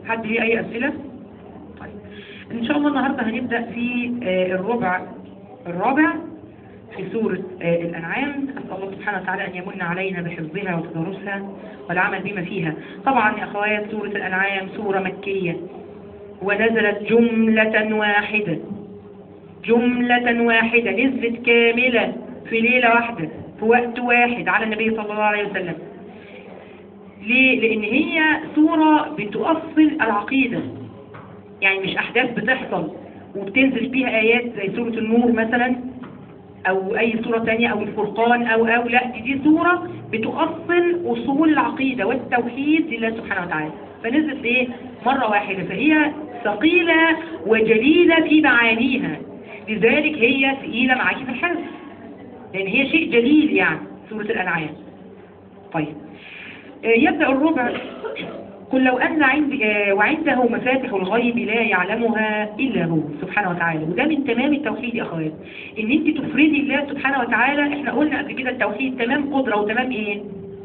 حد ليه أي أسئلة؟ طيب إن شاء الله النهاردة هنبدأ في آه، الربع الرابع في سورة آه، الأنعام أسأل الله سبحانه وتعالى أن يمن علينا بحفظها وتدرسها والعمل بما فيها طبعا يا أخوات سورة الأنعام سورة مكية ونزلت جملة واحدة جملة واحدة نزلت كاملة في ليلة واحدة في وقت واحد على النبي صلى الله عليه وسلم ليه؟ لأن هي سورة بتؤصل العقيدة يعني مش أحداث بتحصل وبتنزل فيها آيات زي سورة النور مثلا أو أي سورة تانية أو الفرقان أو أو لا دي, دي سورة بتؤصل أصول العقيدة والتوحيد لله سبحانه وتعالى فنزلت إيه؟ مرة واحدة فهي ثقيلة وجليلة في معانيها لذلك هي ثقيلة معاكي في الحفظ لأن هي شيء جليل يعني سورة الأنعام طيب آه، يبدأ الربع قل لو أن عند آه، وعنده مفاتح الغيب لا يعلمها إلا هو سبحانه وتعالى وده من تمام التوحيد يا أخوات إن أنت تفردي الله سبحانه وتعالى إحنا قلنا قبل كده التوحيد تمام قدرة وتمام إيه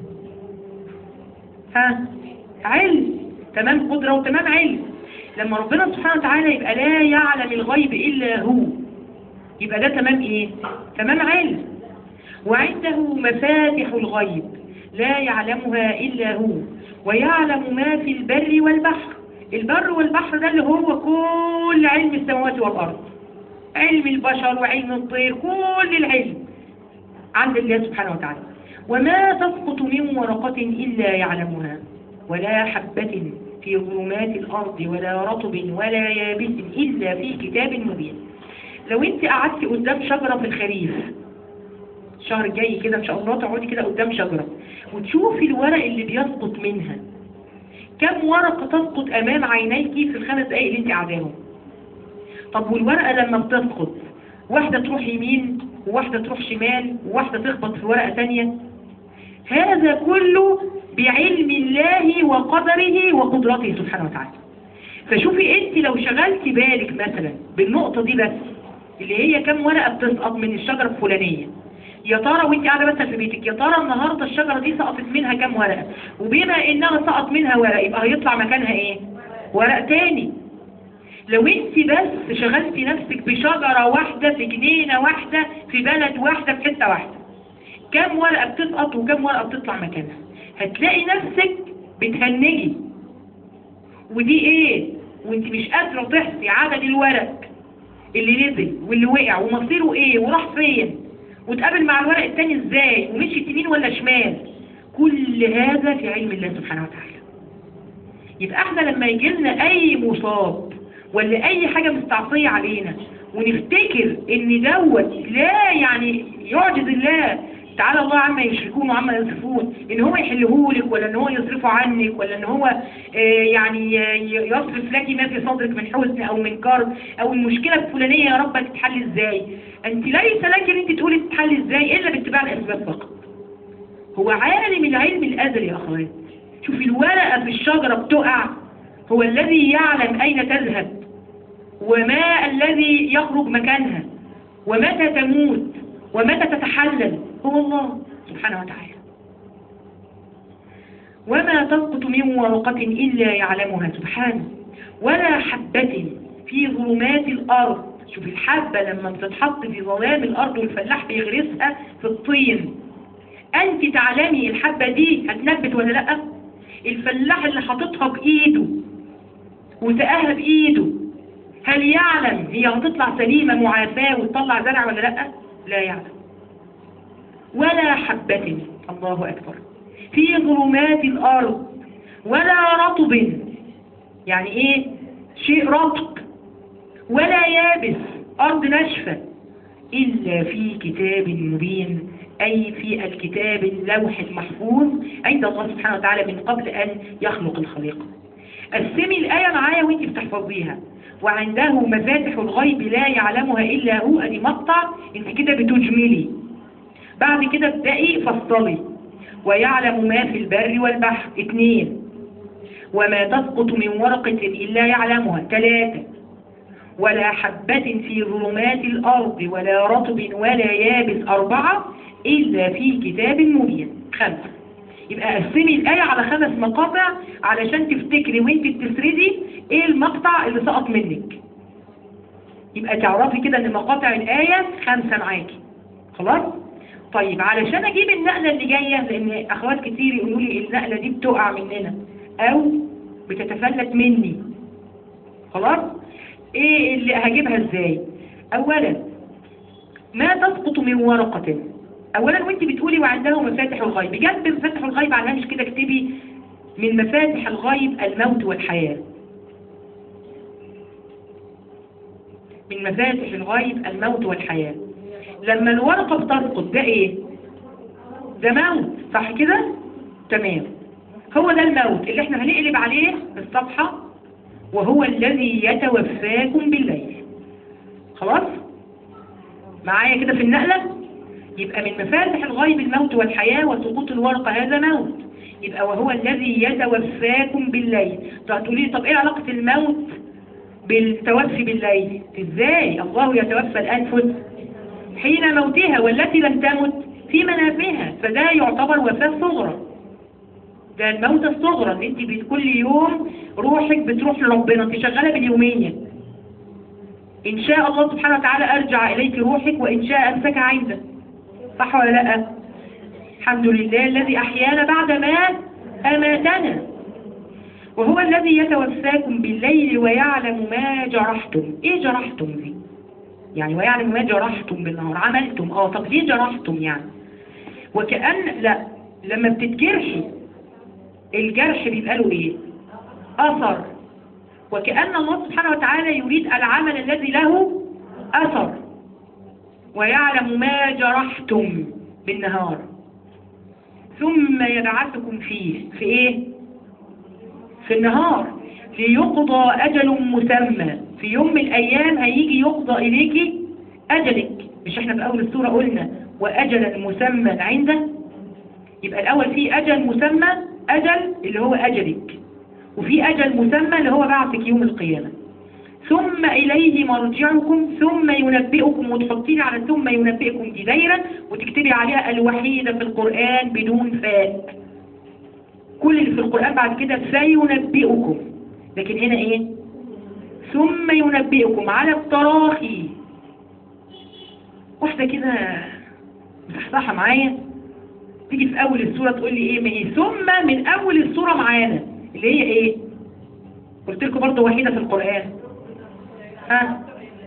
ها علم تمام قدرة وتمام علم لما ربنا سبحانه وتعالى يبقى لا يعلم الغيب إلا هو يبقى ده تمام إيه تمام علم وعنده مفاتح الغيب لا يعلمها إلا هو ويعلم ما في البر والبحر البر والبحر ده اللي هو كل علم السماوات والأرض علم البشر وعلم الطير كل العلم عند الله سبحانه وتعالى وما تسقط من ورقة إلا يعلمها ولا حبة في ظلمات الأرض ولا رطب ولا يابس إلا في كتاب مبين لو انت قعدت قدام شجرة في الخريف الشهر الجاي كده ان شاء الله تقعدي كده قدام شجرة وتشوفي الورق اللي بيسقط منها كم ورقة تسقط امام عينيكي في الخمس دقايق اللي انت قاعداهم طب والورقة لما بتسقط واحدة تروح يمين وواحدة تروح شمال وواحدة تخبط في ورقة تانية هذا كله بعلم الله وقدره وقدرته سبحانه وتعالى فشوفي انت لو شغلتي بالك مثلا بالنقطة دي بس اللي هي كم ورقة بتسقط من الشجرة الفلانية يا ترى وانت قاعدة مثلا في بيتك يا ترى النهاردة الشجرة دي سقطت منها كم ورقة وبما انها سقط منها ورق يبقى هيطلع مكانها ايه ورق تاني لو انت بس شغلتي نفسك بشجرة واحدة في جنينة واحدة في بلد واحدة في حتة واحدة كم ورقة بتسقط وكم ورقة بتطلع مكانها هتلاقي نفسك بتهنجي ودي ايه وانت مش قادرة تحصي عدد الورق اللي نزل واللي وقع ومصيره ايه وراح فين وتقابل مع الورق التاني ازاي ومشي يمين ولا شمال كل هذا في علم الله سبحانه وتعالى يبقى احنا لما يجي لنا اي مصاب ولا اي حاجة مستعصية علينا ونفتكر ان دوت لا يعني يعجز الله تعالى الله عما يشركون وعما يصفون ان هو يحلهولك ولا ان هو يصرفه عنك ولا ان هو آه، يعني آه، يصرف لك ما في صدرك من حزن او من كرب او المشكلة الفلانية يا رب تتحل ازاي انت ليس لك ان انت تقولي تتحل ازاي الا باتباع الاسباب فقط هو عالم العلم الازلي يا اخوات شوفي الورقة في الشجرة بتقع هو الذي يعلم اين تذهب وما الذي يخرج مكانها ومتى تموت ومتى تتحلل هو الله سبحانه وتعالى وما تسقط من ورقة إلا يعلمها سبحانه ولا حبة في ظلمات الأرض شوف الحبة لما بتتحط في ظلام الأرض والفلاح بيغرسها في الطين أنت تعلمي الحبة دي هتنبت ولا لأ الفلاح اللي حاططها بإيده وسقاها بإيده هل يعلم هي هتطلع سليمة معافاة وتطلع زرع ولا لأ لا يعلم ولا حبة الله أكبر في ظلمات الأرض ولا رطب يعني إيه شيء رطب ولا يابس أرض ناشفة إلا في كتاب مبين أي في الكتاب اللوح المحفوظ عند الله سبحانه وتعالى من قبل أن يخلق الخليقة قسمي الآية معايا وانت بتحفظيها وعنده مفاتح الغيب لا يعلمها إلا هو أدي مقطع انت كده بتجملي بعد كده ابدأي فصلي ويعلم ما في البر والبحر اثنين وما تسقط من ورقة إلا يعلمها ثلاثة ولا حبة في ظلمات الأرض ولا رطب ولا يابس أربعة إلا في كتاب مبين خمسة يبقى قسمي الآية على خمس مقاطع علشان تفتكري وانت بتسردي ايه المقطع اللي سقط منك يبقى تعرفي كده ان مقاطع الآية خمسة معاكي خلاص طيب علشان اجيب النقلة اللي جاية لان اخوات كتير يقولوا لي النقلة دي بتقع مننا او بتتفلت مني خلاص ايه اللي هجيبها ازاي اولا ما تسقط من ورقة اولا وانت بتقولي وعنده مفاتح الغيب جنب مفاتح الغيب على الهامش كده اكتبي من مفاتح الغيب الموت والحياة من مفاتح الغيب الموت والحياة لما الورقة بتسقط ده ايه ده موت صح كده تمام هو ده الموت اللي احنا هنقلب عليه الصفحة وهو الذي يتوفاكم بالليل خلاص معايا كده في النقلة يبقى من مفاتح الغيب الموت والحياة وسقوط الورقة هذا موت يبقى وهو الذي يتوفاكم بالليل طب تقولي لي طب ايه علاقة الموت بالتوفي بالليل ازاي الله يتوفى الانفس حين موتها والتي لم تمت في منامها فده يعتبر وفاة صغرى ده الموتة الصغرى ان انت بت- كل يوم روحك بتروح لربنا انت شغالة باليومية ان شاء الله سبحانه وتعالى ارجع اليك روحك وان شاء امسك عنده صح ولا لا الحمد لله الذي احيانا بعد ما اماتنا وهو الذي يتوفاكم بالليل ويعلم ما جرحتم ايه جرحتم دي يعني ويعلم ما جرحتم بالنهار عملتم اه طب ليه جرحتم يعني وكأن لا لما بتتجرحي الجرح بيبقى له ايه اثر وكأن الله سبحانه وتعالى يريد العمل الذي له اثر ويعلم ما جرحتم بالنهار ثم يبعثكم فيه في ايه في النهار ليقضى أجل مسمى في يوم من الأيام هيجي يقضى إليك أجلك مش احنا في أول السورة قلنا وأجلا مسمى عنده يبقى الأول في أجل مسمى أجل اللي هو أجلك وفي أجل مسمى اللي هو بعثك يوم القيامة ثم إليه مرجعكم ثم ينبئكم وتحطيني على ثم ينبئكم دي دايرة وتكتبي عليها الوحيدة في القرآن بدون فاء كل اللي في القرآن بعد كده سينبئكم لكن هنا ايه ثم ينبئكم على التراخي واحدة كده مصحصحة معايا تيجي في اول السورة تقول لي ايه ما هي ثم من اول السورة معانا اللي هي ايه قلت لكم برضه وحيدة في القرآن ها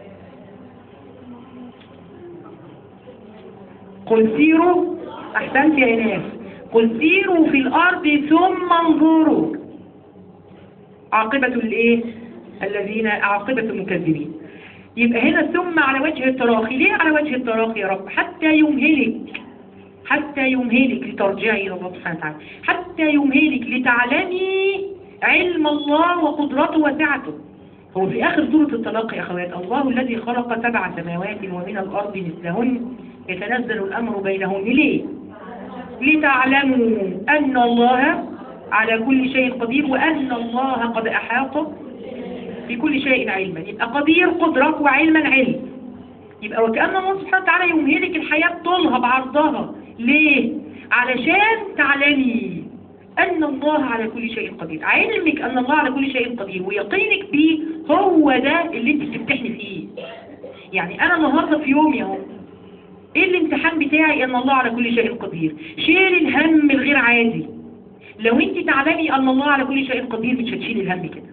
قل سيروا احسنت يا ايناس قل سيروا في الارض ثم انظروا عاقبة الايه الذين عاقبة المكذبين يبقى هنا ثم على وجه التراخي ليه على وجه التراخي يا رب حتى يمهلك حتى يمهلك لترجعي إلى الله سبحانه وتعالى حتى يمهلك لتعلمي علم الله وقدرته وسعته هو في آخر سورة الطلاق يا أخوات الله الذي خلق سبع سماوات ومن الأرض مثلهن يتنزل الأمر بينهن ليه؟ لتعلموا أن الله على كل شيء قدير وأن الله قد أحاط بكل شيء علما يبقى قدير قدرة وعلما علم يبقى وكأن الله سبحانه وتعالى يمهلك الحياة طولها بعرضها ليه؟ علشان تعلمي أن الله على كل شيء قدير علمك أن الله على كل شيء قدير ويقينك بيه هو ده اللي انت بتمتحني فيه يعني أنا النهاردة في يومي اهو ايه الامتحان بتاعي ان الله على كل شيء قدير شيل الهم الغير عادي لو انت تعلمي ان الله على كل شيء قدير مش هتشيلي الهم كده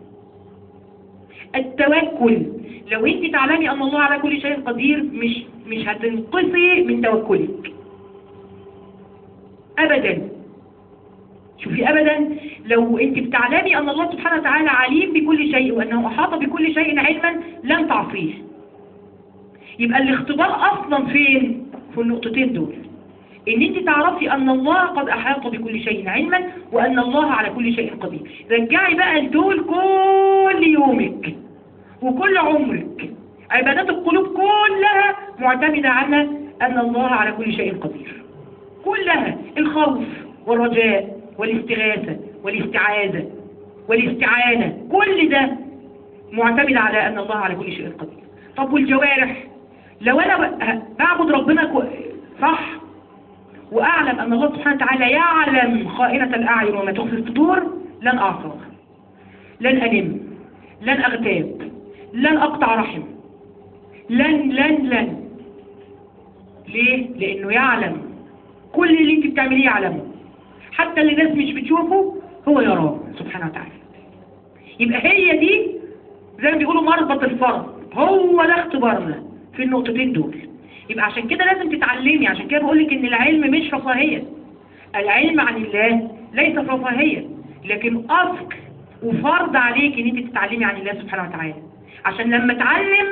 التوكل لو انت تعلمي ان الله على كل شيء قدير مش مش هتنقصي من توكلك ابدا شوفي ابدا لو انت بتعلمي ان الله سبحانه وتعالى عليم بكل شيء وانه احاط بكل شيء علما لن تعصيه يبقى الاختبار اصلا فين في النقطتين دول ان انت تعرفي ان الله قد احاط بكل شيء علما وان الله على كل شيء قدير رجعي بقى لدول كل يومك وكل عمرك عبادات القلوب كلها معتمدة على ان الله على كل شيء قدير كلها الخوف والرجاء والاستغاثة والاستعاذة والاستعانة كل ده معتمد على ان الله على كل شيء قدير طب والجوارح لو انا ب- بعبد ربنا كو- صح وأعلم أن الله سبحانه وتعالى يعلم خائنة الأعين وما تخفي الصدور لن أعصى لن أنم لن أغتاب لن أقطع رحم لن لن لن ليه؟ لأنه يعلم كل اللي انت بتعمليه يعلمه حتى اللي الناس مش بتشوفه هو يراه سبحانه وتعالى يبقى هي دي زي ما بيقولوا مربط الفرض هو ده اختبارنا في النقطتين دول يبقى عشان كده لازم تتعلمي عشان كده بقول لك ان العلم مش رفاهية العلم عن الله ليس رفاهية لكن أصل وفرض عليك ان انت تتعلمي عن الله سبحانه وتعالى عشان لما اتعلم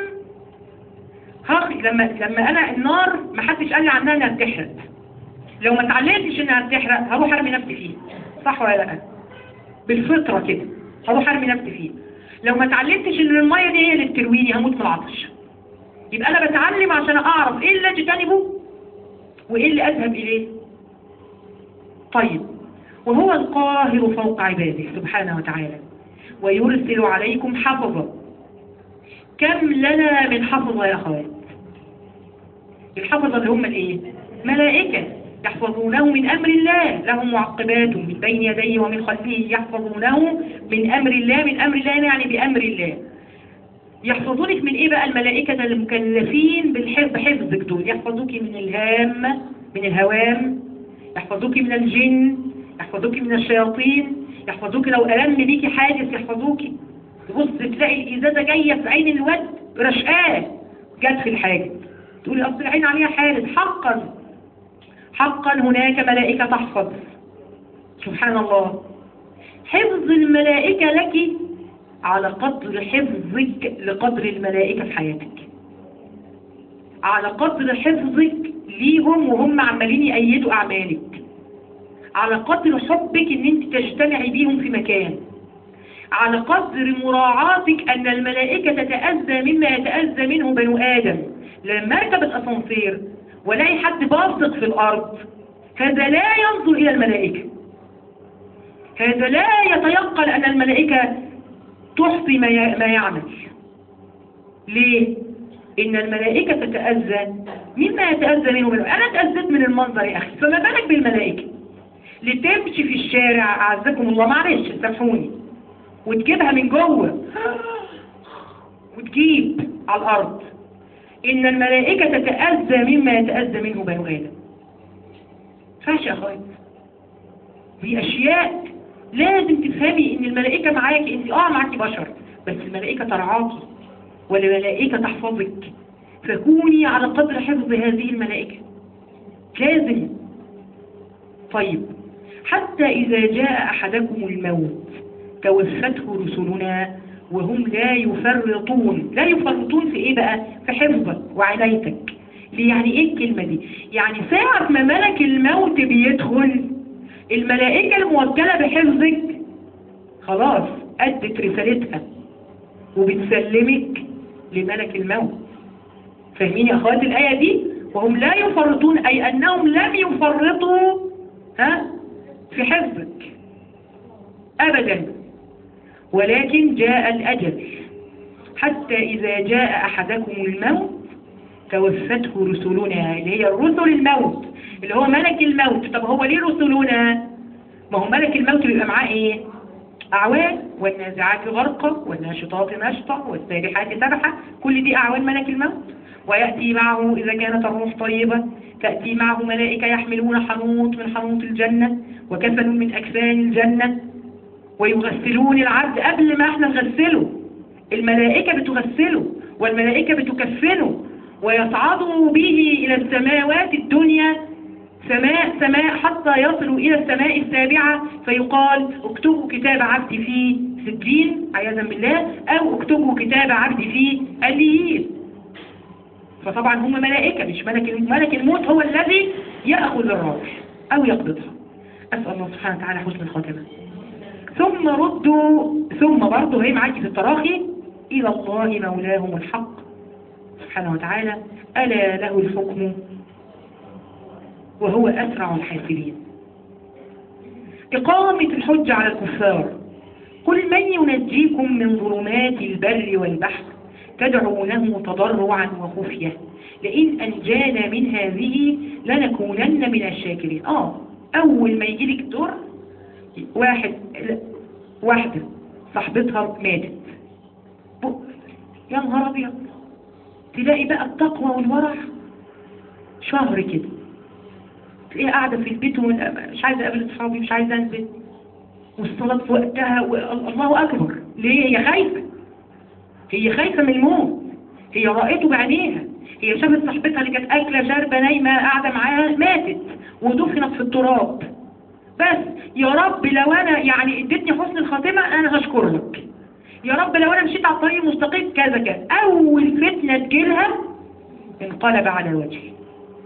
هخ... لما لما انا النار ما حدش قال لي عنها انها بتحرق لو ما اتعلمتش انها بتحرق هروح ارمي نفسي فيه صح ولا لا بالفطره كده هروح ارمي نفسي فيه لو ما اتعلمتش ان الميه دي هي اللي بترويني هموت من العطش يبقى انا بتعلم عشان اعرف ايه اللي اجتنبه وايه اللي اذهب اليه طيب وهو القاهر فوق عباده سبحانه وتعالى ويرسل عليكم حفظا كم لنا من حفظة يا أخوات الحفظة اللي هم الايه ملائكة يحفظونه من أمر الله لهم معقبات من بين يديه ومن خلفه يحفظونه من أمر الله من أمر الله يعني بأمر الله يحفظونك من ايه بقى الملائكة المكلفين بالحفظ بحفظك دول يحفظوك من الهام من الهوام يحفظوك من الجن يحفظوك من الشياطين يحفظوك لو ألم بيكي حادث يحفظوك تبص تلاقي الإزازة جاية في عين الواد رشقاه جت في الحاجة تقولي أصل العين عليها حادث حقا حقا هناك ملائكة تحفظ سبحان الله حفظ الملائكة لك على قدر حفظك لقدر الملائكة في حياتك على قدر حفظك ليهم وهم عمالين يأيدوا أعمالك على قدر حبك ان انت تجتمعي بيهم في مكان على قدر مراعاتك ان الملائكة تتأذى مما يتأذى منه بنو آدم لما اركب الاسانسير ولاقي حد باصق في الارض هذا لا ينظر الى الملائكة هذا لا يتيقن ان الملائكة تحصي ما ما يعمل ليه ان الملائكة تتأذى مما يتأذى منه بنو انا تأذيت من المنظر يا اخي فما بالك بالملائكة لتمشي في الشارع أعزكم الله معلش سامحوني وتجيبها من جوه وتجيب على الأرض إن الملائكة تتأذى مما يتأذى منه بنو آدم فاش يا أخوات دي أشياء لازم تفهمي إن الملائكة معاكي أنت آه معاكي بشر بس الملائكة ترعاكي والملائكة تحفظك فكوني على قدر حفظ هذه الملائكة لازم طيب حتى إذا جاء أحدكم الموت توفته رسلنا وهم لا يفرطون لا يفرطون في إيه بقى في حفظك وعنايتك ليه يعني إيه الكلمة دي يعني ساعة ما ملك الموت بيدخل الملائكة الموكلة بحفظك خلاص أدت رسالتها وبتسلمك لملك الموت فاهمين يا أخوات الآية دي وهم لا يفرطون أي أنهم لم يفرطوا ها في حفظك أبدا ولكن جاء الأجل حتى إذا جاء أحدكم الموت توفته رسلنا اللي هي الرسل الموت اللي هو ملك الموت طب هو ليه رسلنا ما هو ملك الموت بيبقى معاه ايه أعوان والنازعات غرقا والناشطات نشطا والسابحات سبحا كل دي أعوان ملك الموت ويأتي معه إذا كانت الروح طيبة تأتي معه ملائكة يحملون حنوط من حنوط الجنة وكفن من أكفان الجنة ويغسلون العبد قبل ما احنا نغسله الملائكة بتغسله والملائكة بتكفنه ويصعدوا به إلى السماوات الدنيا سماء سماء حتى يصلوا إلى السماء السابعة فيقال اكتبوا كتاب عبدي في سجين عياذا بالله أو اكتبوا كتاب عبدي في أليين فطبعا هم ملائكة مش ملك ملك الموت هو الذي يأخذ الروح أو يقبضها أسأل الله سبحانه وتعالى حسن الخاتمة ثم ردوا ثم برضه هي معاكي في التراخي إلى الله مولاهم الحق سبحانه وتعالى ألا له الحكم وهو أسرع الحاسبين إقامة الحجة على الكفار قل من ينجيكم من ظلمات البر والبحر تدعونه تضرعا وخفية لئن أنجانا من هذه لنكونن من الشاكرين اه أول ما يجي لك دور واحد لا، واحدة صاحبتها ماتت بق- يا نهار أبيض تلاقي بقى التقوى والورع شهر كده تلاقيها قاعدة في البيت ومش عايزة أقابل أصحابي مش عايزة أنزل والصلاة في وقتها والله أكبر ليه هي خايفة هي خايفة من الموت هي رأيته بعينيها هي شافت صاحبتها اللي كانت أكلة شاربة نايمة قاعدة معاها ماتت ودفنت في التراب بس يا رب لو أنا يعني اديتني حسن الخاتمة أنا هشكر لك يا رب لو أنا مشيت على الطريق المستقيم كذا كذا أول فتنة تجيلها انقلب على وجهي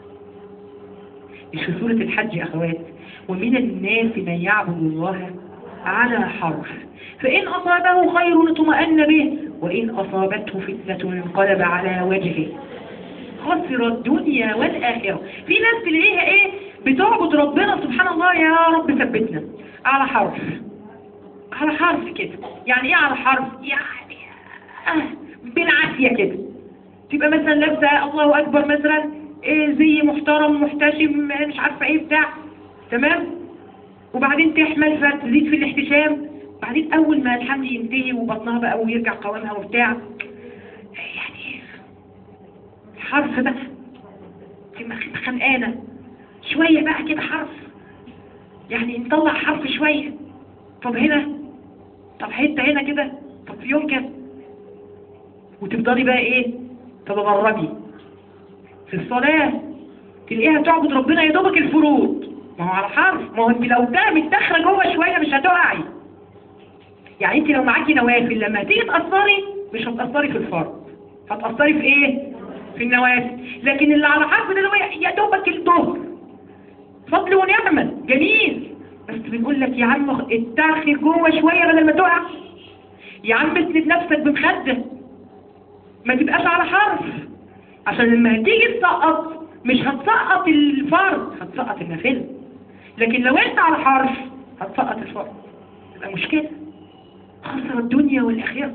مش في سورة الحج يا أخوات ومن الناس من يعبد الله على حرف فإن أصابه خير اطمأن به وإن أصابته فتنة انقلب على وجهه خسر الدنيا والآخرة في ناس تلاقيها إيه بتعبد ربنا سبحان الله يا رب ثبتنا على حرف على حرف كده يعني إيه على حرف يعني آه بالعافية كده تبقى مثلا لابسة الله أكبر مثلا إيه زي محترم محتشم مش عارفة إيه بتاع تمام وبعدين تحمل فتزيد في الاحتشام بعدين أول ما الحمل ينتهي وبطنها بقى ويرجع قوامها وبتاع يعني حرف بقى تبقى خنقانة شوية بقى كده حرف يعني نطلع حرف شوية طب هنا طب حتة هنا كده طب في يوم كده وتفضلي بقى ايه تتغربي في الصلاة تلاقيها تعبد ربنا يا دوبك الفروض ما هو على حرف ما هو انت لو ده متدخله جوه شويه مش هتقعي يعني انت لو معاكي نوافل لما هتيجي تاثري مش هتاثري في الفرض هتاثري في ايه في النوافل لكن اللي على حرف ده اللي هو يا دوبك الظهر فضل ونعمه جميل بس بنقول لك يا عم اتاخر جوه شويه بدل ما تقع يا عم اسند نفسك بمخده ما تبقاش على حرف عشان لما هتيجي تسقط مش هتسقط الفرض هتسقط النافله لكن لو انت على حرف هتسقط الفرض تبقى مشكله خسر الدنيا والاخره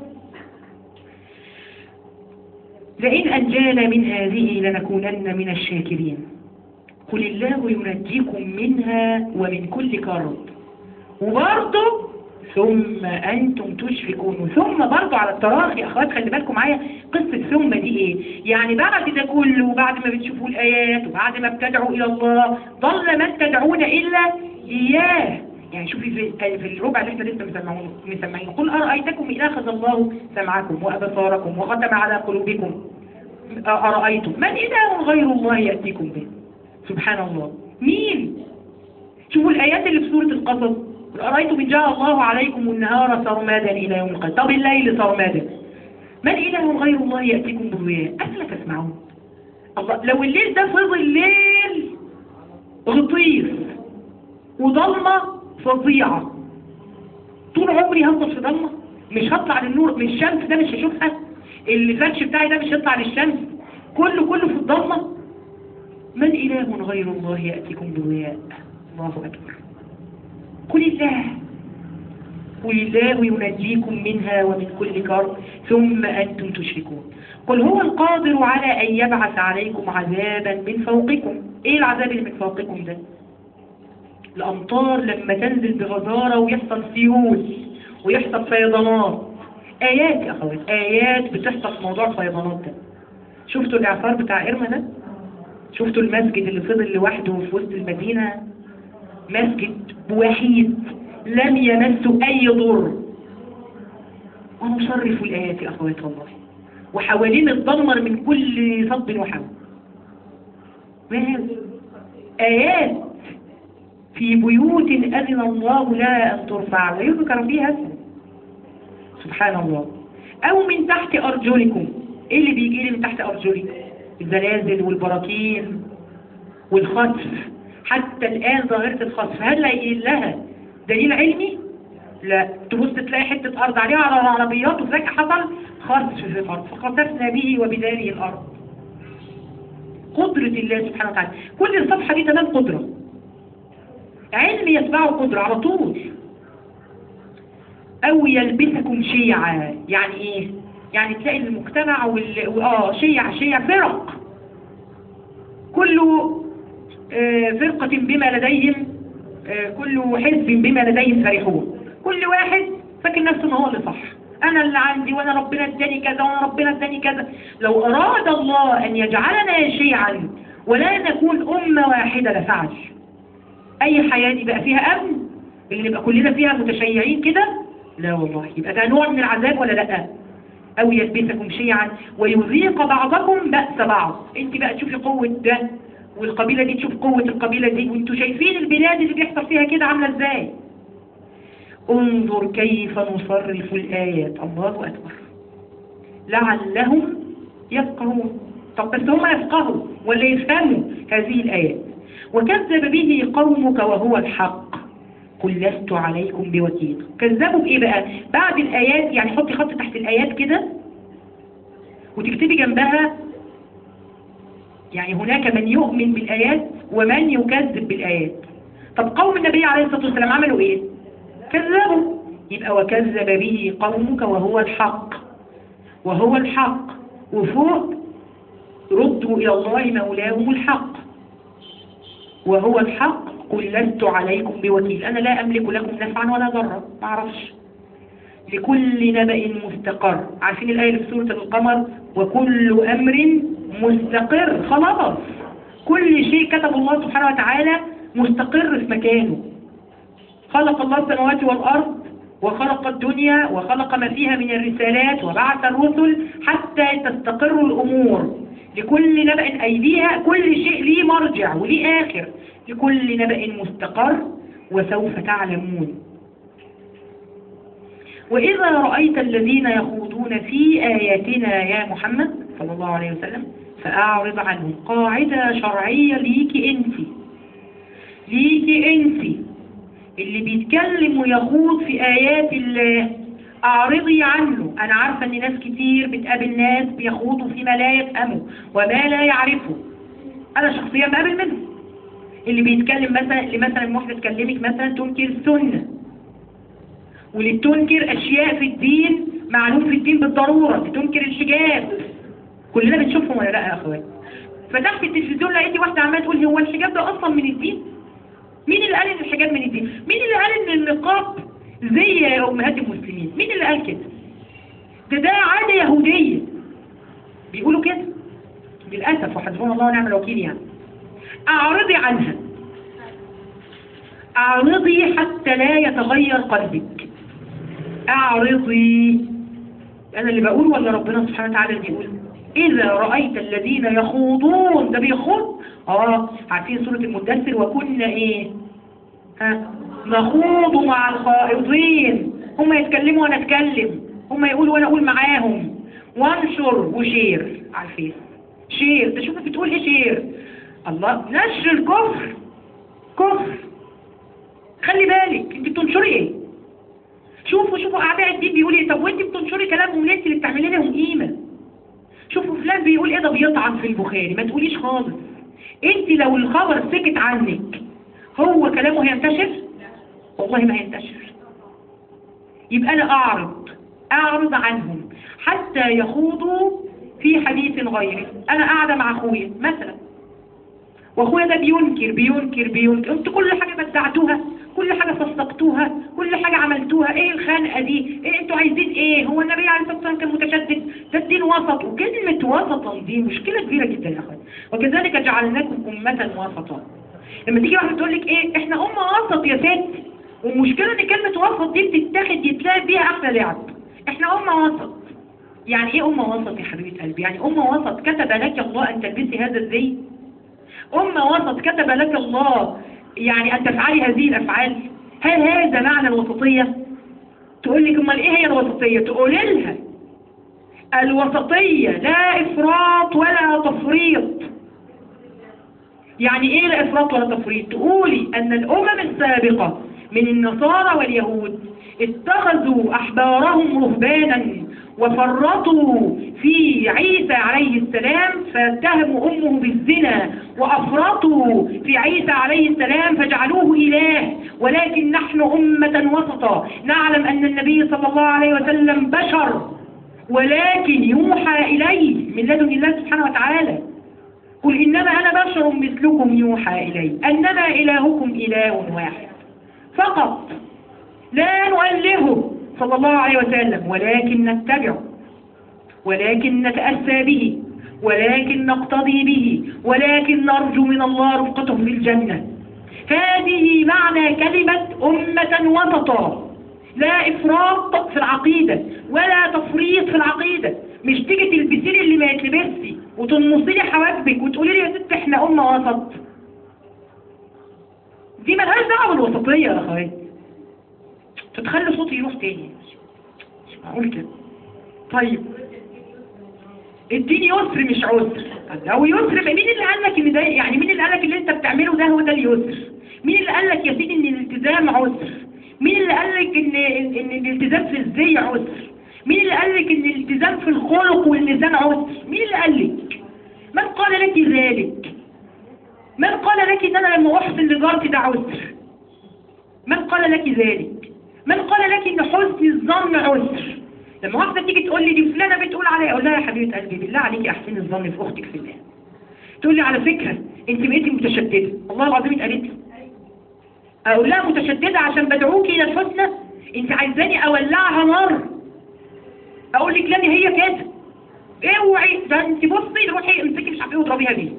لئن انجانا من هذه لنكونن من الشاكرين قل الله ينجيكم منها ومن كل كرب وبرضه ثم أنتم تشفكون ثم برضه على التراخي يا أخوات خلي بالكم معايا قصة ثم دي إيه يعني بعد ده كله وبعد ما بتشوفوا الآيات وبعد ما بتدعوا إلى الله ضل من تدعون إلا إياه يعني شوفي في, في الربع اللي احنا لسه مسمعين مسمعين قل أرأيتكم إن أخذ الله سمعكم وأبصاركم وختم على قلوبكم أرأيتم من إله غير الله يأتيكم به سبحان الله مين شوفوا الآيات اللي في سورة القصص رأيتم إن جاء الله عليكم النهار سرمادا إلى يوم القيامة طب الليل سرمادا من إله غير الله يأتيكم بضياء أفلا تسمعون الله لو الليل ده فضل ليل غطيس وضلمة فظيعة طول عمري هفضل في ضلمة مش هطلع للنور من الشمس ده مش هشوفها اللي فاتش بتاعي ده مش هيطلع للشمس كله كله في الضلمة من إله غير الله يأتيكم بضياء الله أكبر قل الله قل الله ينجيكم منها ومن كل كرب ثم أنتم تشركون قل هو القادر على أن يبعث عليكم عذابا من فوقكم إيه العذاب اللي من فوقكم ده الأمطار لما تنزل بغزارة ويحصل سيول ويحصل فيضانات آيات يا أخوات آيات بتحصل في موضوع الفيضانات ده شفتوا الإعصار بتاع إرما ده شفتوا المسجد اللي فضل لوحده في وسط المدينة مسجد وحيد لم يمسه أي ضر ونصرف الآيات يا أخوات والله وحوالين الضمر من كل صب وحول ما هذا آيات في بيوت أذن الله لها أن ترفع ويذكر فيها اسمه سبحان الله أو من تحت أرجلكم إيه اللي بيجي لي من تحت أرجلي الزلازل والبراكين والخطف حتى الآن ظاهرة الخطف هل لاقيين لها دليل علمي؟ لا تبص تلاقي حتة أرض عليها على العربيات وفجأة حصل خطف في الأرض فخسفنا به وبداره الأرض قدرة الله سبحانه وتعالى كل الصفحة دي تمام قدرة علم يتبعه قدرة على طول أو يلبسكم شيعا يعني إيه؟ يعني تلاقي المجتمع وال... آه شيع شيع فرق كل آه، فرقة بما لديهم آه، كل حزب بما لديهم فرحون كل واحد فاكر نفسه ان هو اللي صح انا اللي عندي وانا ربنا اداني كذا وانا ربنا اداني كذا لو اراد الله ان يجعلنا شيعا ولا نكون امه واحده لفعل اي حياه دي بقى فيها امن اللي نبقى كلنا فيها متشيعين كده لا والله يبقى ده نوع من العذاب ولا لا او يلبسكم شيعا ويذيق بعضكم بأس بعض انت بقى تشوفي قوة ده والقبيلة دي تشوف قوة القبيلة دي وانتوا شايفين البلاد اللي بيحصل فيها كده عاملة ازاي انظر كيف نصرف الآيات الله أكبر لعلهم يفقهون طب بس هم يفقهوا ولا يفهموا هذه الآيات وكذب به قومك وهو الحق قل لست عليكم بوكيل كذبوا بإيه بقى بعد الآيات يعني حطي خط تحت الآيات كده وتكتبي جنبها يعني هناك من يؤمن بالآيات ومن يكذب بالآيات طب قوم النبي عليه الصلاة والسلام عملوا إيه كذبوا يبقى وكذب به قومك وهو الحق وهو الحق وفوق ردوا إلى الله مولاهم الحق وهو الحق قل لست عليكم بوكيل أنا لا أملك لكم نفعا ولا ضرا ما أعرفش لكل نبأ مستقر عارفين الآية اللي في سورة القمر وكل أمر مستقر خلاص كل شيء كتب الله سبحانه وتعالى مستقر في مكانه خلق الله السماوات والأرض وخلق الدنيا وخلق ما فيها من الرسالات وبعث الرسل حتى تستقر الأمور لكل نبأ أي ليها كل شيء ليه مرجع وليه آخر لكل نبأ مستقر وسوف تعلمون وإذا رأيت الذين يخوضون في آياتنا يا محمد صلى الله عليه وسلم فأعرض عنهم قاعدة شرعية ليكي انت ليكي انت اللي بيتكلم ويخوض في آيات الله أعرضي عنه أنا عارفة أن ناس كتير بتقابل ناس بيخوضوا فيما لا يفهموا وما لا يعرفوا أنا شخصيا بقابل منهم اللي بيتكلم مثلا اللي مثلا واحدة تكلمك مثلا تنكر السنة واللي بتنكر أشياء في الدين معلوم في الدين بالضرورة بتنكر الحجاب كلنا بنشوفهم ولا لا يا أخوات فتحت التلفزيون لقيتي واحدة عمالة تقول هو الحجاب ده أصلا من الدين مين اللي قال ان الحجاب من الدين مين اللي قال ان النقاب زي امهات المسلمين مين اللي قال كده ده ده عادة يهودية بيقولوا كده للأسف وحسبنا الله ونعم الوكيل يعني اعرضي عنها اعرضي حتى لا يتغير قلبك اعرضي انا اللي بقول ولا ربنا سبحانه وتعالى اللي بيقول اذا رأيت الذين يخوضون ده بيخوض اه عارفين سورة المدثر وكنا ايه ها نخوض مع الخائضين هم يتكلموا وانا اتكلم هم يقولوا وانا اقول معاهم وانشر وشير على الفيس شير ده شوف بتقول ايه شير الله نشر الكفر كفر خلي بالك انت بتنشري ايه شوفوا شوفوا اعداء الدين بيقول ايه طب وانت بتنشري كلامهم ليه انت اللي بتعملي لهم قيمه شوفوا فلان بيقول ايه ده بيطعن في البخاري ما تقوليش خالص انت لو الخبر سكت عنك هو كلامه هينتشر والله ما هينتشر يبقى انا اعرض اعرض عنهم حتى يخوضوا في حديث غيره انا قاعدة مع اخويا مثلا واخويا ده بينكر بينكر بينكر انتوا كل حاجة بدعتوها كل حاجة صدقتوها كل حاجة عملتوها ايه الخنقة دي ايه انتوا عايزين ايه هو النبي عليه الصلاة والسلام كان متشدد ده الدين وسط وكلمة وسطا دي مشكلة كبيرة جدا يا اخوان وكذلك جعلناكم أمة وسطا لما تيجي واحدة تقول لك ايه احنا أمة وسط يا ست والمشكلة ان كلمة وسط دي بتتاخد يتلعب بيها احلى لعب احنا أمة وسط يعني ايه أمة وسط يا حبيبة قلبي يعني أمة وسط كتب لك الله أن تلبسي هذا الزي أمة وسط كتب لك الله يعني أن تفعلي هذه الأفعال هل هذا معنى الوسطية تقول لك امال ايه هي الوسطية تقول لها الوسطية لا إفراط ولا تفريط يعني ايه لا إفراط ولا تفريط تقولي أن الأمم السابقة من النصارى واليهود اتخذوا أحبارهم رهبانا وفرطوا في عيسى عليه السلام فاتهموا أمه بالزنا وأفرطوا في عيسى عليه السلام فجعلوه إله ولكن نحن أمة وسطا نعلم أن النبي صلى الله عليه وسلم بشر ولكن يوحى إليه من لدن الله سبحانه وتعالى قل إنما أنا بشر مثلكم يوحى إلي أنما إلهكم إله واحد فقط لا نؤلهه صلى الله عليه وسلم ولكن نتبعه ولكن نتأسى به ولكن نقتضي به ولكن نرجو من الله رفقته في الجنة هذه معنى كلمة أمة وسطا لا إفراط في العقيدة ولا تفريط في العقيدة مش تيجي تلبسي لي اللي ما يتلبسي وتنصي لي حواجبك وتقولي لي يا ست احنا أمة وسط دي ملهاش دعوة بالوسطية يا أخواتي تتخلي صوتي يروح تاني مش معقول كده طيب الدين يسر مش عسر لو يسر مين اللي قال لك ان ده يعني مين اللي قال لك اللي انت بتعمله ده هو ده اليسر مين اللي قال لك يا سيدي ان الالتزام عسر مين اللي قال لك ان ان إن الالتزام في الزي عسر مين اللي قال لك ان الالتزام في الخلق واللسان عسر مين اللي قال لك من قال لك ذلك من قال لك ان انا لما احسن لجارتي ده عسر من قال لك ذلك من قال لك ان حسن الظن عسر لما واحدة تيجي تقول لي دي فلانة بتقول عليا اقول لها يا حبيبة قلبي بالله عليكي احسن الظن في اختك في الله تقول لي على فكرة انت بقيتي متشددة والله العظيم اتقالت لي اقول لها متشددة عشان بدعوكي الى الحسنى انت عايزاني اولعها نار اقول لك لا دي هي كده اوعي ده انت بصي روحي امسكي مش عارفه ايه واضربيها بيه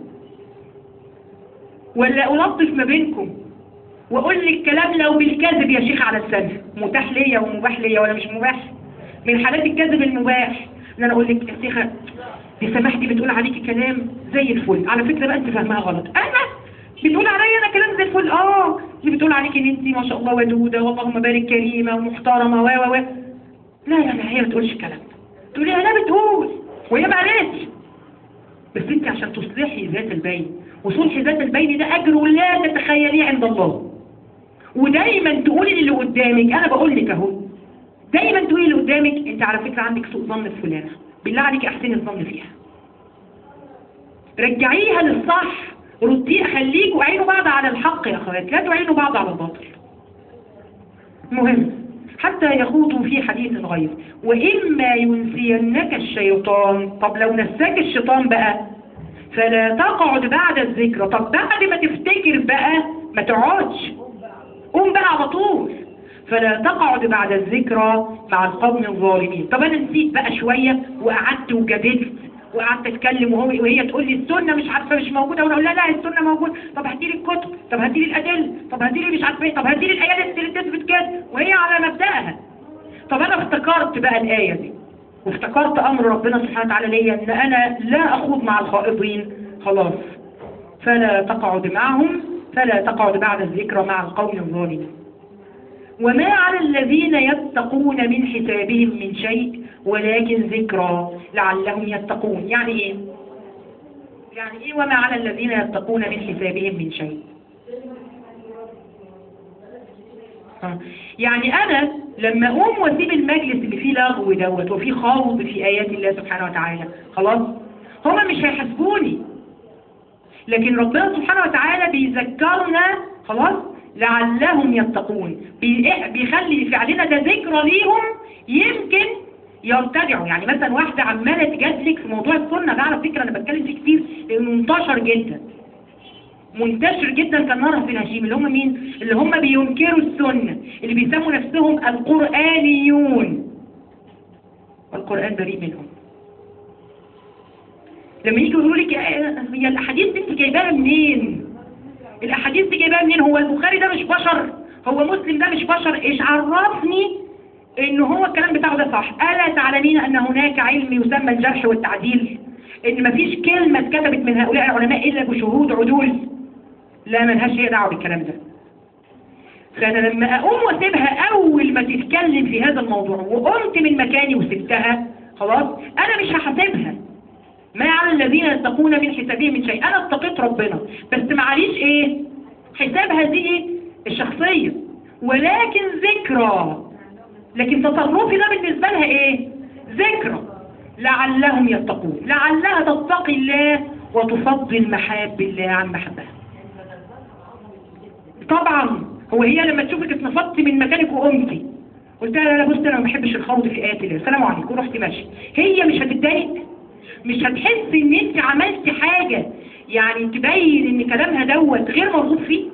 ولا ألطف ما بينكم وأقول لك كلام لو بالكذب يا شيخ على السنة متاح ليا ومباح ليا ولا مش مباح من حالات الكذب المباح ان انا اقول لك يا شيخه دي سماحتي بتقول عليكي كلام زي الفل على فكره بقى انت فاهمها غلط انا بتقول عليا انا كلام زي الفل اه دي بتقول عليكي ان انت ما شاء الله ودوده واللهم بارك كريمه ومحترمه و و و لا لا لا هي ما بتقولش الكلام ده تقولي لا بتقول وهي ما قالتش بس انت عشان تصلحي ذات البين وصلح ذات البين ده اجر لا تتخيليه عند الله ودايما تقولي للي قدامك انا بقول لك اهو دايما تقولي اللي قدامك انت على فكره عندك سوء ظن في فلانه بالله عليك احسني الظن فيها رجعيها للصح رديه خليكوا عينوا بعض على الحق يا اخوات لا تعينوا بعض على الباطل مهم حتى يخوضوا في حديث غير وإما ينسينك الشيطان طب لو نساك الشيطان بقى فلا تقعد بعد الذكرى طب بعد ما تفتكر بقى ما تقعدش قوم بقى على طول فلا تقعد بعد الذكرى مع القوم الظالمين طب انا نسيت بقى شوية وقعدت وجادلت وقعدت اتكلم وهو وهي تقول لي السنه مش عارفه مش موجوده وانا اقول لها لا السنه موجوده طب هاتي لي الكتب طب هاتي لي الادله طب هاتي لي مش عارفه ايه طب هاتي لي الايات اللي تثبت كده وهي على مبداها طب انا افتكرت بقى الايه دي وافتكرت امر ربنا سبحانه وتعالى ليا ان انا لا اخوض مع الخائضين خلاص فلا تقعد معهم فلا تقعد بعد الذكرى مع القوم الظالمين وما على الذين يتقون من حسابهم من شيء ولكن ذكرى لعلهم يتقون يعني ايه يعني ايه وما على الذين يتقون من حسابهم من شيء آه. يعني انا لما اقوم واسيب المجلس اللي فيه لغو دوت وفيه خوض في ايات الله سبحانه وتعالى خلاص هما مش هيحاسبوني لكن ربنا سبحانه وتعالى بيذكرنا خلاص لعلهم يتقون بي- بيخلي فعلنا ده ذكرى ليهم يمكن يرتدعوا يعني مثلا واحدة عمالة تجادلك في موضوع السنة ده على فكرة أنا بتكلم فيه كتير لأنه منتشر جدا منتشر جدا كان نعرف في هشيم اللي هم مين اللي هم بينكروا السنة اللي بيسموا نفسهم القرآنيون والقرآن بريء منهم لما يجوا يقولوا لك آه، هي الأحاديث دي انت جايباها منين الأحاديث دي جايباها منين هو البخاري ده مش بشر هو مسلم ده مش بشر ايش عرفني ان هو الكلام بتاعه ده صح ألا تعلمين أن هناك علم يسمى الجرح والتعديل ان مفيش كلمة اتكتبت من هؤلاء العلماء إلا بشهود عدول لا ملهاش هي دعوة بالكلام ده فأنا لما أقوم واسيبها أول ما تتكلم في هذا الموضوع وقمت من مكاني وسبتها خلاص أنا مش هحاسبها ما على الذين يتقون من حسابهم من شيء أنا اتقيت ربنا بس معليش إيه حساب هذه الشخصية ولكن ذكرى لكن تصرفي ده بالنسبة لها إيه ذكرى لعلهم يتقون لعلها تتقي الله وتفضل محاب الله عن محبها طبعا هو هي لما تشوفك اتنفضتي من مكانك وقمتي قلت لها لا لا بص انا ما بحبش الخوض في ايات الله السلام عليكم ورحتي ماشي هي مش هتتضايق مش هتحس ان انت عملتي حاجة يعني تبين ان كلامها دوت غير مرغوب فيه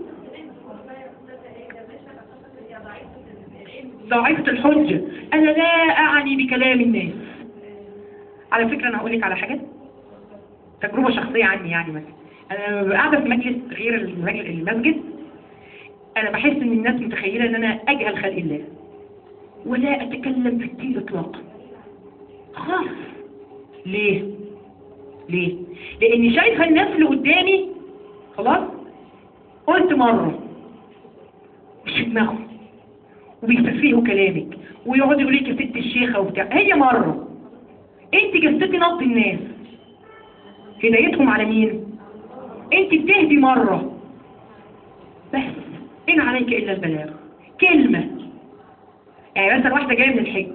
ضعيفة الحجة انا لا اعني بكلام الناس على فكرة انا هقول لك على حاجة تجربة شخصية عني يعني مثلا انا لما ببقى قاعدة في مجلس غير المجلس المسجد انا بحس ان الناس متخيلة ان انا اجهل خلق الله ولا اتكلم في الدين اطلاقا خالص ليه ليه لاني شايفه الناس اللي قدامي خلاص قلت مره مش في دماغهم وبيستفيهوا كلامك ويقعدوا يقولوا لك يا ست الشيخه وبتاع هي مره انت جسدتي نبض الناس هدايتهم على مين انت بتهدي مره بس ان عليك الا البلاغ كلمه يعني مثلا واحده جايه من الحج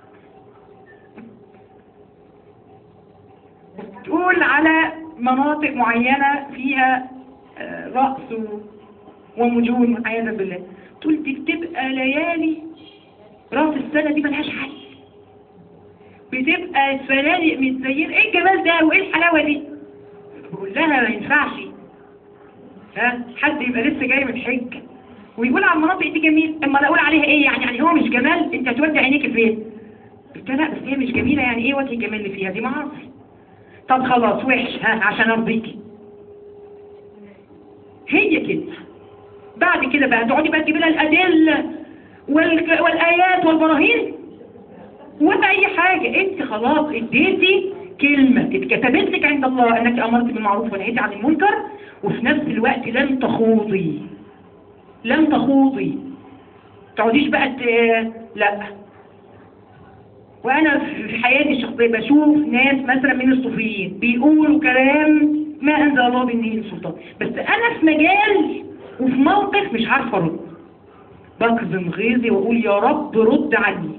تقول على مناطق معينة فيها آه، رأس و- ومجون عياذا بالله تقول دي بتبقى ليالي رأس السنة دي ملهاش حل بتبقى الفنادق متزينة ايه الجمال ده وايه الحلاوة دي بقول لها ما ينفعش ها حد يبقى لسه جاي من حج ويقول على المناطق دي جميل اما انا اقول عليها ايه يعني يعني هو مش جمال انت هتودي عينيك فين قلت لها لا بس هي مش جميلة يعني ايه وجه الجمال اللي فيها دي معاصي طب خلاص وحش ها عشان ارضيكي هي كده بعد كده بقى تقعدي بقى تجيبي لها الادله والك- والايات والبراهين ولا اي حاجه انت خلاص اديتي كلمه اتكتبت لك عند الله انك امرت بالمعروف ونهيتي عن المنكر وفي نفس الوقت لن تخوضي لن تخوضي تقعديش بقى ت... لا وانا في حياتي الشخصيه بشوف ناس مثلا من الصوفيين بيقولوا كلام ما انزل الله به من سلطان بس انا في مجال وفي موقف مش عارفه ارد بكظم غيظي واقول يا رب رد عني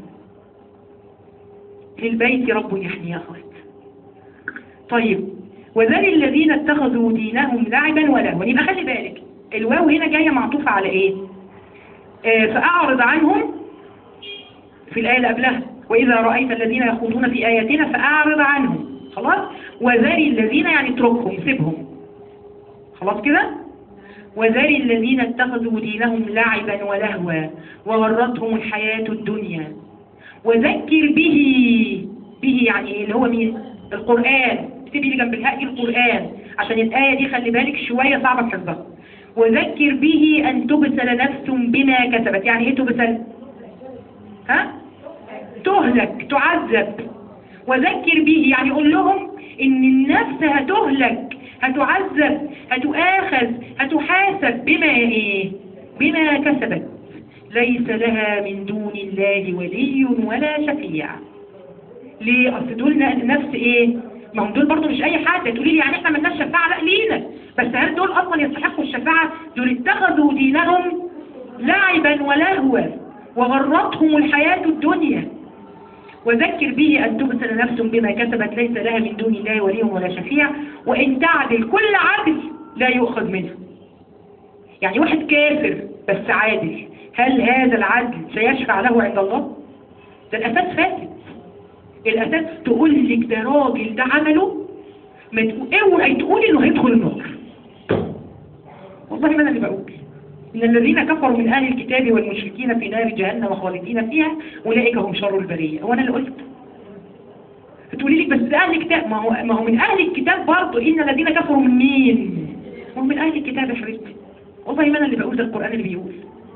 للبيت رب يحمي يا اخوات طيب وذل الذين اتخذوا دينهم لعبا ولهوا يبقى خلي بالك الواو هنا جايه معطوفه على ايه آه فاعرض عنهم في الآية اللي قبلها وإذا رأيت الذين يخوضون في آياتنا فأعرض عنهم خلاص وذري الذين يعني اتركهم سيبهم خلاص كده وذري الذين اتخذوا دينهم لعبا ولهوا وغرتهم الحياة الدنيا وذكر به به يعني ايه اللي هو مين القرآن اكتبي لي جنب الهاء دي القرآن عشان الآية دي خلي بالك شوية صعبة في حفظها وذكر به أن تبسل نفس بما كسبت يعني ايه تبسل ها تهلك تعذب وذكر به يعني قول لهم ان النفس هتهلك هتعذب هتؤاخذ هتحاسب بما ايه بما كسبت ليس لها من دون الله ولي ولا شفيع ليه اصل دول النفس ايه ما هم دول برضه مش اي حد تقولي لي يعني احنا مالناش شفاعه لا لينا بس هل دول اصلا يستحقوا الشفاعه دول اتخذوا دينهم لعبا ولهوا وغرتهم الحياة الدنيا وذكر به أن تبسل نفس بما كسبت ليس لها من دون الله ولي ولا شفيع وإن تعدل كل عدل لا يؤخذ منه يعني واحد كافر بس عادل هل هذا العدل سيشفع له عند الله؟ ده الأساس فاسد الأساس تقول لك ده راجل ده عمله ما تقول اوعي تقولي انه هيدخل النار والله ما انا اللي بقول إن الذين كفروا من أهل الكتاب والمشركين في نار جهنم خالدين فيها أولئك هم شر البرية هو أنا اللي قلت تقولي لك بس ده أهل الكتاب ما هو, ما هو من أهل الكتاب برضه إن الذين كفروا من مين هم من أهل الكتاب يا حبيبتي والله ما أنا اللي بقول ده القرآن اللي بيقول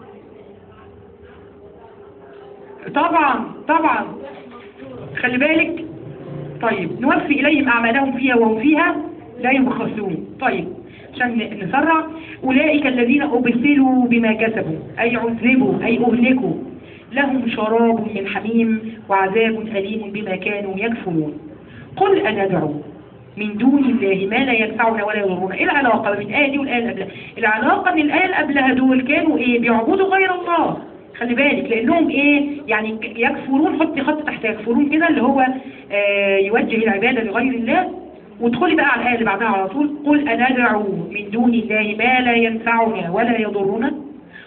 طبعا طبعا خلي بالك طيب نوفي إليهم أعمالهم فيها وهم فيها لا يبخسون طيب عشان نسرع أولئك الذين أبسلوا بما كسبوا أي عذبوا أي أهلكوا لهم شراب من حميم وعذاب أليم بما كانوا يكفرون قل أنا دعو من دون الله ما لا ينفعنا ولا يضرنا ايه العلاقة بين الآية دي والآية اللي قبلها العلاقة ان الآية اللي قبلها دول كانوا ايه بيعبدوا غير الله خلي بالك لانهم ايه يعني يكفرون حطي خط تحت يكفرون كده اللي هو آه يوجه العبادة لغير الله وادخلي بقى على الآية اللي بعدها على طول قل أندعو من دون الله ما لا ينفعنا ولا يضرنا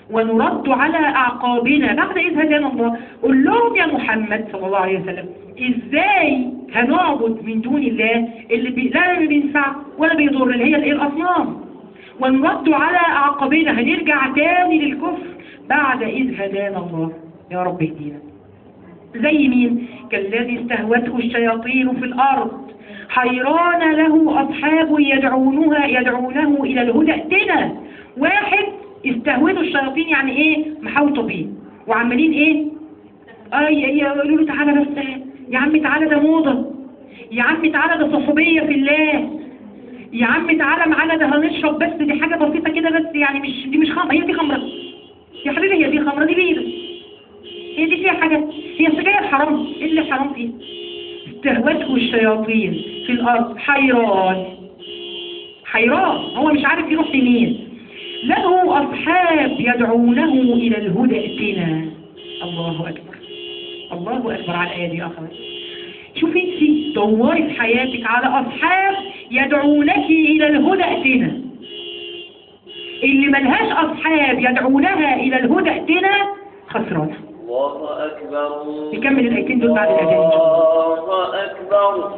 ونرد على أعقابنا بعد إذ هدانا الله قل لهم يا محمد صلى الله عليه وسلم إزاي هنعبد من دون الله اللي بي... لا بينفع ولا بيضر اللي هي الإيه الأصنام ونرد على أعقابنا هنرجع تاني للكفر بعد إذ هدانا الله يا رب اهدينا زي مين كالذي استهوته الشياطين في الأرض حيران له أصحاب يدعونها يدعونه إلى الهدى ائتنا واحد استهوته الشياطين يعني ايه محاوطه بيه وعمالين ايه اي اي يقولوا له تعالى بس يا عم تعالى ده موضه يا عم تعالى ده صحوبيه في الله يا عم تعالى معانا ده هنشرب بس دي حاجه بسيطه كده بس يعني مش دي مش خمره هي دي خمره يا حبيبي هي دي خمره دي بيضه هي دي فيها حاجه هي السجاير حرام ايه اللي حرام فيه استهوته الشياطين في الارض حيران حيران هو مش عارف يروح لمين له أصحاب يدعونه إلى الهدى ائتنا الله أكبر الله أكبر على الآية دي أخوات شوفي انت دوري في حياتك على أصحاب يدعونك إلى الهدى ائتنا اللي ملهاش أصحاب يدعونها إلى الهدى ائتنا خسرانة الله أكبر نكمل الآيتين دول بعد الأذان إن شاء الله الله أكبر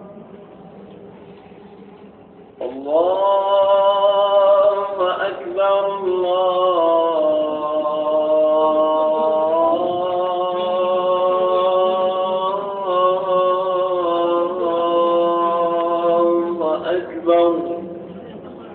الله أكبر الله أكبر